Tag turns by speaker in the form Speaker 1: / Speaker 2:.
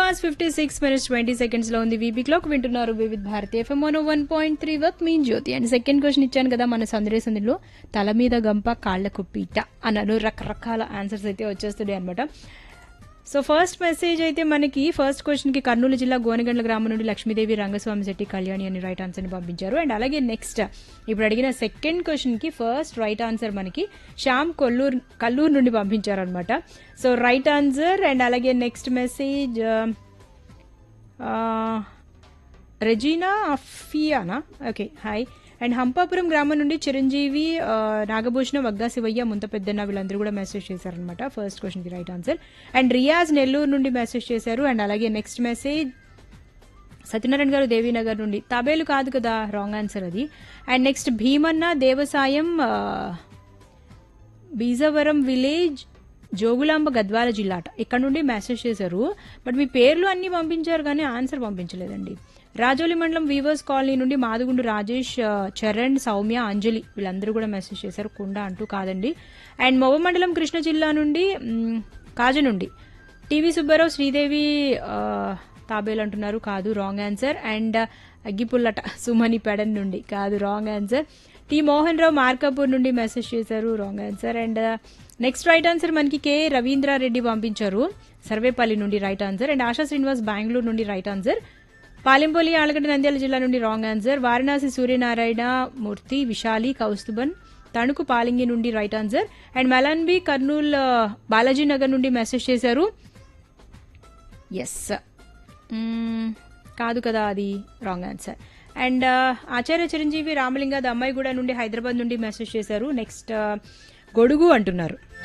Speaker 1: hours fifty six minutes twenty seconds లో ఉంది VB clock వింటున్నారు Vividh Bharati FM one one point three వర్క్ మీన్ జ్యోతి అండ్ సెకండ్ క్వశ్చన్ ఇచ్చాను కదా మన సందేశ సందులో తల మీద గంప కాళ్లకు పీట అన్నాను రకరకాల ఆన్సర్స్ అయితే వచ్చేస్తున్నాయి అనమాట సో ఫస్ట్ మెసేజ్ అయితే మనకి ఫస్ట్ క్వశ్చన్ కి కర్నూలు జిల్లా గోనగండ్ల గ్రామం నుండి లక్ష్మీదేవి రంగస్వామి శెట్టి కళ్యాణి అని రైట్ ఆన్సర్ ని పంపించారు అండ్ అలాగే నెక్స్ట్ ఇప్పుడు అడిగిన సెకండ్ క్వశ్చన్ కి ఫస్ట్ రైట్ ఆన్సర్ మనకి శ్యామ్ కొల్లూరు కల్లూరు నుండి పంపించారు అనమాట సో రైట్ ఆన్సర్ అండ్ అలాగే next message Regina Afiyana okay hi and Hampapuram గ్రామం నుండి చిరంజీవి ఆ, నాగభూషణ వగ్గా శివయ్య ముంత పెద్దన్న వీళ్ళందరూ కూడా మెసేజ్ చేశారనమాట ఫస్ట్ క్వశ్చన్కి right answer and Riyaz Nellore నుండి మెసేజ్ చేశారు అండ్ అలాగే నెక్స్ట్ మెసేజ్ సత్యనారాయణ గారు దేవీనగర్ నుండి తాబేలు కాదు కదా రాంగ్ ఆన్సర్ అది అండ్ నెక్స్ట్ భీమన్న దేవసాయం ఆ, బీజవరం విలేజ్ జోగులాంబ గద్వాల జిల్లాట ఇక్కడ నుండి మెసేజ్ చేశారు బట్ మీ పేర్లు అన్ని పంపించారు కానీ ఆన్సర్ పంపించలేదండి రాజోలి మండలం వీవర్స్ కాలనీ నుండి మాదుగుండు రాజేష్ ఆ, చరణ్ సౌమ్య అంజలి వీళ్ళందరూ కూడా మెసేజ్ చేశారు కుండ అంటూ కాదండి అండ్ మొవ మండలం కృష్ణ జిల్లా నుండి మ్, కాజ నుండి టీవీ సుబ్బారావు శ్రీదేవి ఆ, తాబేలు అంటున్నారు కాదు రాంగ్ ఆన్సర్ అండ్ అగ్గిపుల్లట సుమని పెడన్ నుండి కాదు wrong answer T Mohan Rao Markapur నుండి మెసేజ్ చేశారు wrong answer and next right answer మనకి కే రవీంద్రారెడ్డి పంపించారు సర్వేపల్లి నుండి right answer and Asha Srinivas Bengaluru నుండి రైట్ ఆన్సర్ పాలెంపల్లి ఆలగడ్డ నంద్యాల జిల్లా నుండి రాంగ్ ఆన్సర్ వారణాసి సూర్యనారాయణ మూర్తి విశాలి కౌస్తుబన్ తణుకు పాలింగి నుండి రైట్ ఆన్సర్ అండ్ మెలాన్బి కర్నూల్ ఆ, బాలాజీ నగర్ నుండి మెసేజ్ చేశారు ఎస్ కాదు కదా అది wrong answer and Acharya Chiranjeevi Ramalinga అమ్మాయి కూడా నుండి హైదరాబాద్ నుండి మెసేజ్ చేశారు నెక్స్ట్ గొడుగు అంటున్నారు